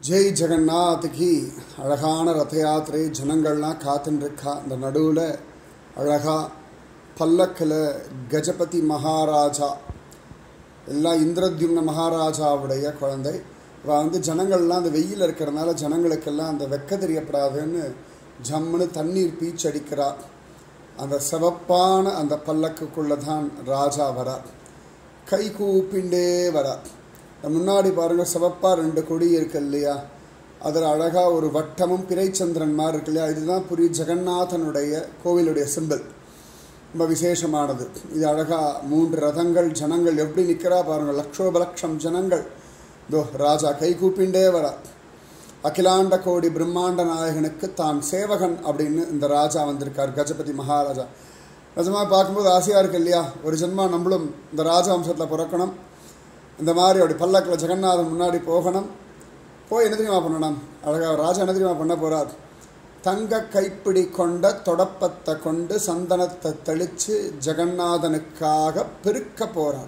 ஜெய் ஜெகநாத் கி அழகான ரத யாத்திரை ஜனங்கள்லாம் காத்துன்னு இருக்கா இந்த நடுவில் அழகா பல்லக்கில் கஜபதி மகாராஜா எல்லாம் இந்திரத்யும்ன மகாராஜாவுடைய குழந்தை இவள் வந்து ஜனங்கள்லாம் அந்த வெயில் இருக்கிறதுனால ஜனங்களுக்கெல்லாம் அந்த வெக்க தெரியப்படாதுன்னு ஜம்முன்னு தண்ணீர் பீச்சடிக்கிறா அந்த சிவப்பான அந்த பல்லக்குக்குள்ளே தான் ராஜா வரார் கை கூப்பிண்டே வரார் முன்னாடி பாருங்கள் சிவப்பாக ரெண்டு கொடி இருக்கு இல்லையா அதில் அழகாக ஒரு வட்டமும் பிறைச்சந்திரன் மாதிரி இருக்கு இல்லையா இதுதான் புரி ஜெகநாதனுடைய கோவிலுடைய சிம்பிள் ரொம்ப விசேஷமானது இது அழகாக மூன்று ரதங்கள் ஜனங்கள் எப்படி நிற்கிறா பாருங்கள் லட்சோபலட்சம் ஜனங்கள் இதோ ராஜா கை கூப்பிண்டே வரா அகிலாண்ட கோடி பிரம்மாண்ட நாயகனுக்கு தான் சேவகன் அப்படின்னு இந்த ராஜா வந்திருக்கார் கஜபதி மகாராஜா நிஜமாக பார்க்கும்போது ஆசையாக இருக்கு இல்லையா ஒரு ஜென்மா நம்மளும் இந்த ராஜ வம்சத்தில் பிறக்கணும் இந்த மாதிரி அப்படி பல்லக்கில் ஜெகநாதன் முன்னாடி போகணும் போய் என்ன தெரியுமா பண்ணணும் அழகாக ராஜா என்ன தெரியுமா பண்ண போகிறார் தங்க கைப்பிடி கொண்ட தொடப்பத்தை கொண்டு சந்தனத்தை தெளித்து ஜெகநாதனுக்காக பெருக்க போகிறார்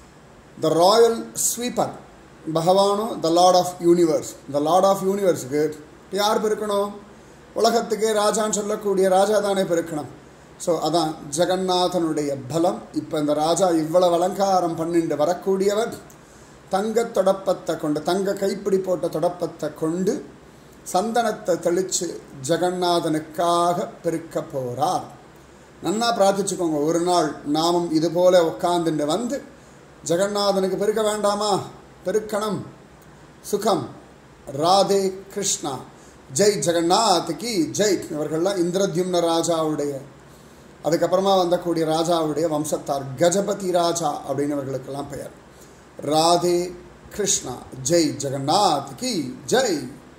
த ராயல் ஸ்வீப்பர் பகவானும் the lord of universe the lord of யூனிவர்ஸுக்கு யார் பெருக்கணும் உலகத்துக்கே ராஜான்னு சொல்லக்கூடிய ராஜா தானே பெருக்கணும் ஸோ அதான் ஜெகநாதனுடைய பலம் இப்போ இந்த ராஜா இவ்வளவு அலங்காரம் பண்ணிட்டு வரக்கூடியவர் தங்க தொடப்பத்தை கொண்டு தங்க கைப்பிடி போட்ட தொடப்பத்தை கொண்டு சந்தனத்தை தெளித்து ஜெகநாதனுக்காக பெருக்க போகிறார் நன்னா பிரார்த்திச்சுக்கோங்க ஒரு நாள் நாமும் இது போல உட்காந்துட்டு வந்து ஜெகநாதனுக்கு பெருக்க வேண்டாமா பெருக்கணும் சுகம் ராதே கிருஷ்ணா ஜெய் ஜெகநாத் கி ஜெய் இவர்கள்லாம் இந்திரத்யும்ன ராஜாவுடைய அதுக்கப்புறமா வந்தக்கூடிய ராஜாவுடைய வம்சத்தார் கஜபதி ராஜா அப்படின்னவர்களுக்கெல்லாம் பெயர் ராதே கிருஷ்ணா ஜெய் ஜெகநாத் கி ஜெய்